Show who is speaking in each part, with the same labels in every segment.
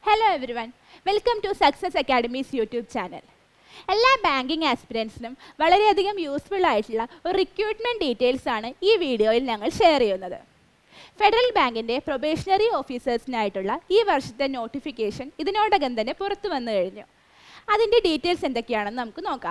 Speaker 1: hello everyone welcome to success academy's YouTube channel എല്ലാ banking ആസ്പിരൻസിനും വളരെയധികം useful ആയിട്ടുള്ള ഒരു റിക്രൂട്ട്മെൻറ്റ് ഡീറ്റെയിൽസ് ആണ് ഈ വീഡിയോയിൽ ഞങ്ങൾ ഷെയർ ചെയ്യുന്നത് ഫെഡറൽ ബാങ്കിൻ്റെ പ്രൊബേഷണറി ഓഫീസേഴ്സിനായിട്ടുള്ള ഈ വർഷത്തെ നോട്ടിഫിക്കേഷൻ ഇതിനോടകം തന്നെ പുറത്തു വന്നു കഴിഞ്ഞു അതിൻ്റെ ഡീറ്റെയിൽസ് എന്തൊക്കെയാണെന്ന് നമുക്ക് നോക്കാം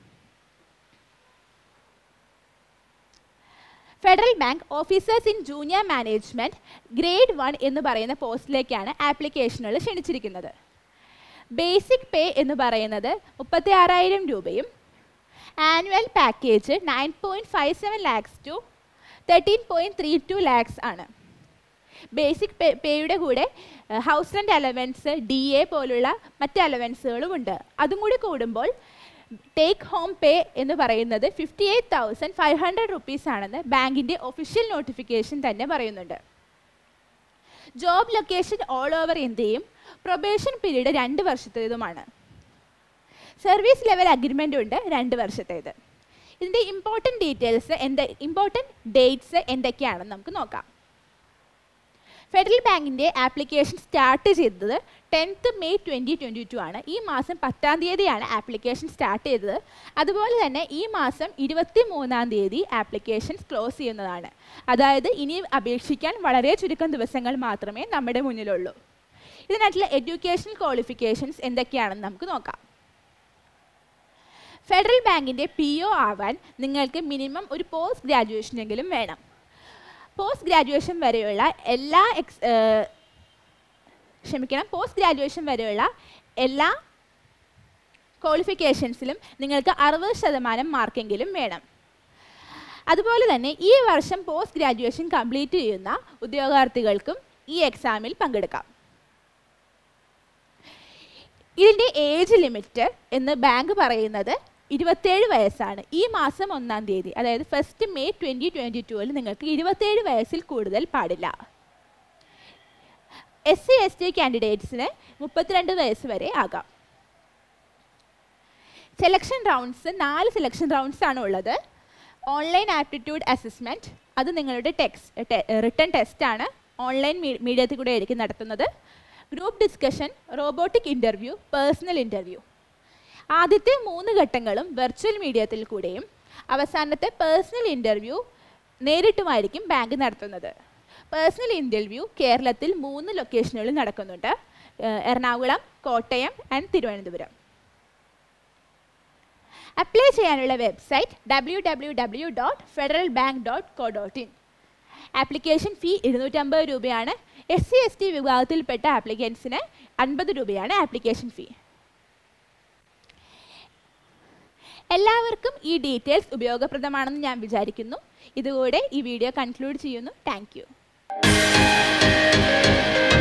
Speaker 1: Federal Bank officers in junior management grade one എന്ന് പറയുന്ന പോസ്റ്റിലേക്കാണ് ആപ്ലിക്കേഷനുകൾ ക്ഷണിച്ചിരിക്കുന്നത് ബേസിക് പേ എന്ന് പറയുന്നത് മുപ്പത്തി ആറായിരം രൂപയും annual package nine point five seven lakhs to thirteen point three two lakhs ആണ് ബേസിക് പേ പേയുടെ കൂടെ house rent allowance D A പോലുള്ള മറ്റ് അലവൻസുകളും ഉണ്ട് അതും കൂടി കൂടുമ്പോൾ ടേക്ക് ഹോം പേ എന്ന് പറയുന്നത് fifty eight thousand five hundred rupees ആണെന്ന് ബാങ്കിൻ്റെ ഒഫീഷ്യൽ നോട്ടിഫിക്കേഷൻ തന്നെ പറയുന്നുണ്ട് ജോബ് ലൊക്കേഷൻ ഓൾ ഓവർ ഇന്ത്യയും പ്രൊബേഷൻ പീരീഡ് രണ്ട് വർഷത്തേതുമാണ് സർവീസ് ലെവൽ അഗ്രിമെൻ്റ് ഉണ്ട് രണ്ട് വർഷത്തേത് ഇതിൻ്റെ ഇമ്പോർട്ടൻറ്റ് ഡീറ്റെയിൽസ് എന്ത് ഇമ്പോർട്ടൻറ്റ് ഡേറ്റ്സ് എന്തൊക്കെയാണെന്ന് നമുക്ക് നോക്കാം ഫെഡറൽ ബാങ്കിൻ്റെ ആപ്ലിക്കേഷൻ സ്റ്റാർട്ട് ചെയ്തത് tenth May twenty twenty two ആണ് ഈ മാസം പത്താം തീയതിയാണ് ആപ്ലിക്കേഷൻ സ്റ്റാർട്ട് ചെയ്തത് അതുപോലെ തന്നെ ഈ മാസം ഇരുപത്തി മൂന്നാം തീയതി ആപ്ലിക്കേഷൻ ക്ലോസ് ചെയ്യുന്നതാണ് അതായത് ഇനി അപേക്ഷിക്കാൻ വളരെ ചുരുക്കം ദിവസങ്ങൾ മാത്രമേ നമ്മുടെ മുന്നിലുള്ളൂ ഇതിനായിട്ടുള്ള എഡ്യൂക്കേഷണൽ ക്വാളിഫിക്കേഷൻസ് എന്തൊക്കെയാണെന്ന് നമുക്ക് നോക്കാം ഫെഡറൽ ബാങ്കിൻ്റെ പി ഒ ആവാൻ നിങ്ങൾക്ക് മിനിമം ഒരു പോസ്റ്റ് ഗ്രാജുവേഷനെങ്കിലും വേണം പോസ്റ്റ് ഗ്രാജുവേഷൻ വരെയുള്ള എല്ലാ എക്സ് ക്ഷമിക്കണം പോസ്റ്റ് ഗ്രാജുവേഷൻ വരെയുള്ള എല്ലാ ക്വാളിഫിക്കേഷൻസിലും നിങ്ങൾക്ക് അറുപത് ശതമാനം മാർക്കെങ്കിലും വേണം അതുപോലെ തന്നെ ഈ വർഷം പോസ്റ്റ് ഗ്രാജുവേഷൻ കംപ്ലീറ്റ് ചെയ്യുന്ന ഉദ്യോഗാർത്ഥികൾക്കും ഈ എക്സാമിൽ പങ്കെടുക്കാം ഇതിൻ്റെ ഏജ് ലിമിറ്റ് എന്ന് ബാങ്ക് പറയുന്നത് ഇരുപത്തേഴ് വയസ്സാണ് ഈ മാസം ഒന്നാം തീയതി അതായത് ഫസ്റ്റ് മെയ് ട്വൻറ്റി ട്വൻറ്റി ടുവിൽ നിങ്ങൾക്ക് ഇരുപത്തേഴ് വയസ്സിൽ കൂടുതൽ പാടില്ല എസ് സി എസ് ടി കാൻഡിഡേറ്റ്സിന് മുപ്പത്തിരണ്ട് വയസ്സ് വരെ ആകാം സെലക്ഷൻ റൗണ്ട്സ് നാല് സെലക്ഷൻ റൗണ്ട്സ് ആണ് ഉള്ളത് ഓൺലൈൻ ആപ്റ്റിറ്റ്യൂഡ് അസസ്മെൻറ്റ് അത് നിങ്ങളുടെ ടെക്സ്റ്റ് റിട്ടേൺ ടെസ്റ്റാണ് ഓൺലൈൻ മീഡിയത്തിൽ കൂടെ ആയിരിക്കും നടത്തുന്നത് group discussion robotic interview personal interview ആദ്യത്തെ മൂന്ന് ഘട്ടങ്ങളും വെർച്വൽ മീഡിയത്തിൽ കൂടെയും അവസാനത്തെ പേഴ്സണൽ ഇൻ്റർവ്യൂ നേരിട്ടുമായിരിക്കും ബാങ്ക് നടത്തുന്നത് പേഴ്സണൽ ഇൻ്റർവ്യൂ കേരളത്തിൽ മൂന്ന് ലൊക്കേഷനുകളിൽ നടക്കുന്നുണ്ട് എറണാകുളം കോട്ടയം ആൻഡ് തിരുവനന്തപുരം അപ്ലൈ ചെയ്യാനുള്ള website W W W dot Federal Bank dot co dot in application fee ഇരുന്നൂറ്റമ്പത് രൂപയാണ് എസ് സി എസ് ടി വിഭാഗത്തിൽപ്പെട്ട ആപ്ലിക്കൻസിന് അൻപത് രൂപയാണ് ആപ്ലിക്കേഷൻ ഫീ എല്ലാവർക്കും ഈ ഡീറ്റെയിൽസ് ഉപയോഗപ്രദമാണെന്ന് ഞാൻ വിചാരിക്കുന്നു ഇതുകൂടെ ഈ വീഡിയോ കൺക്ലൂഡ് ചെയ്യുന്നു താങ്ക്